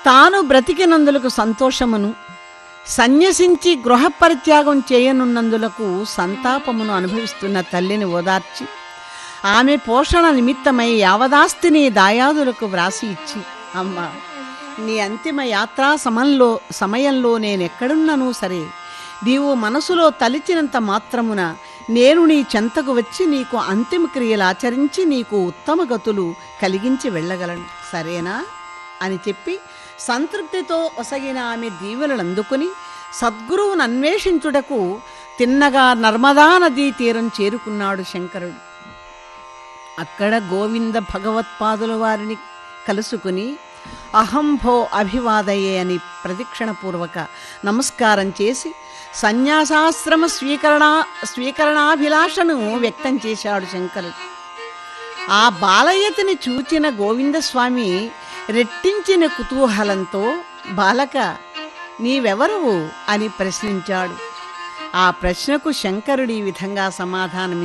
తాను బ్రతికినందులకు సంతోషమును సన్యసించి గృహపరిత్యాగం చేయనున్నందులకు సంతాపమును అనుభవిస్తున్న తల్లిని ఓదార్చి ఆమె పోషణ నిమిత్తమై యావదాస్తిని దాయాదులకు వ్రాసి ఇచ్చి అమ్మా నీ అంతిమ యాత్రా సమయంలో సమయంలో నేనెక్కడున్నను సరే నీవు మనసులో తలిచినంత మాత్రమున నేను నీ చెంతకు వచ్చి నీకు అంతిమ క్రియలు ఆచరించి నీకు ఉత్తమ గతులు కలిగించి వెళ్ళగలను సరేనా అని చెప్పి సంతృప్తితో ఒసగిన ఆమె దీవెనలు అందుకుని సద్గురువును అన్వేషించుటకు తిన్నగా నర్మదా నదీ తీరం చేరుకున్నాడు శంకరుడు అక్కడ గోవింద భగవత్పాదుల వారిని కలుసుకుని అహంభో అభివాదయే అని ప్రదక్షిణపూర్వక నమస్కారం చేసి సన్యాసాశ్రమ స్వీకరణ స్వీకరణాభిలాషను వ్యక్తం చేశాడు శంకరుడు ఆ బాలయ్యతని చూచిన గోవిందస్వామి రెట్టించిన కుతూహలంతో బాలక నీవెవరువు అని ప్రశ్నించాడు ఆ ప్రశ్నకు శంకరుడు ఈ విధంగా సమాధానం